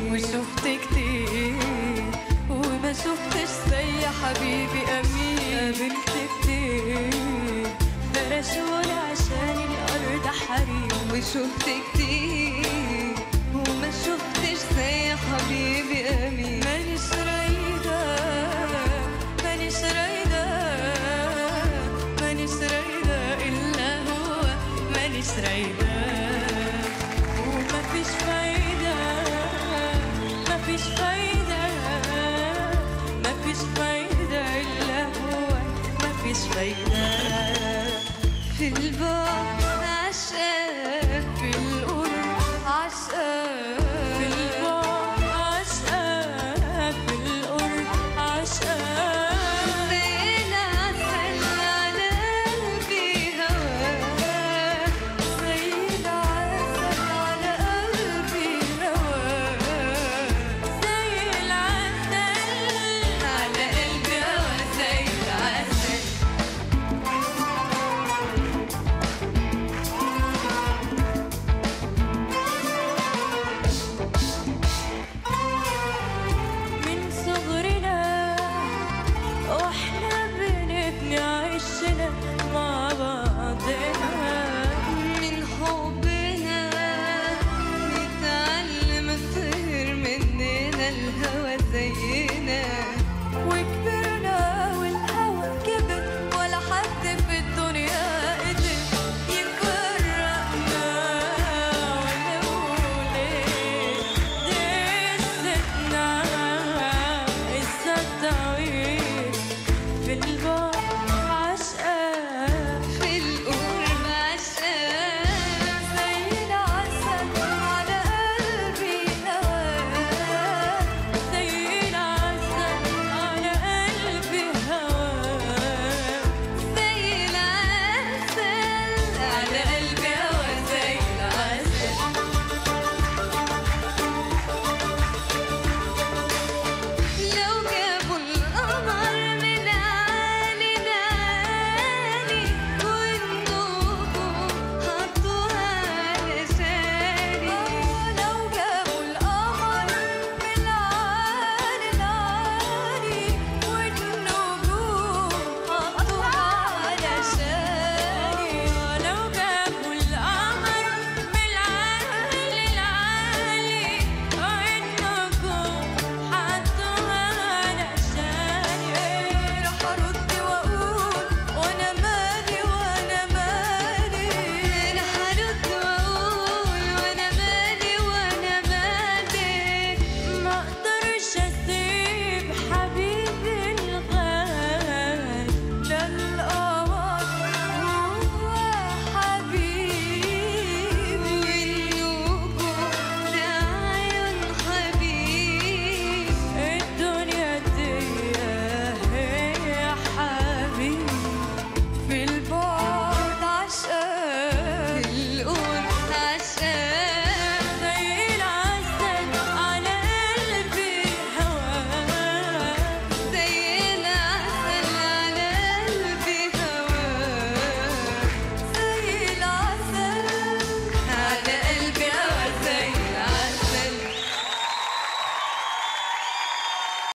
وشفت كتير وما شفتش زي حبيبي أمين قابلت كتير فرشوني عشان الأرض حريم وشفت كتير وما شفتش زي حبيبي أمين مانيش رايدة مانيش رايدة مانيش رايدة إلا هو مانيش رايدة ومفيش فايدة مفيش فايدة مفيش فايدة إلا هو مفيش فايدة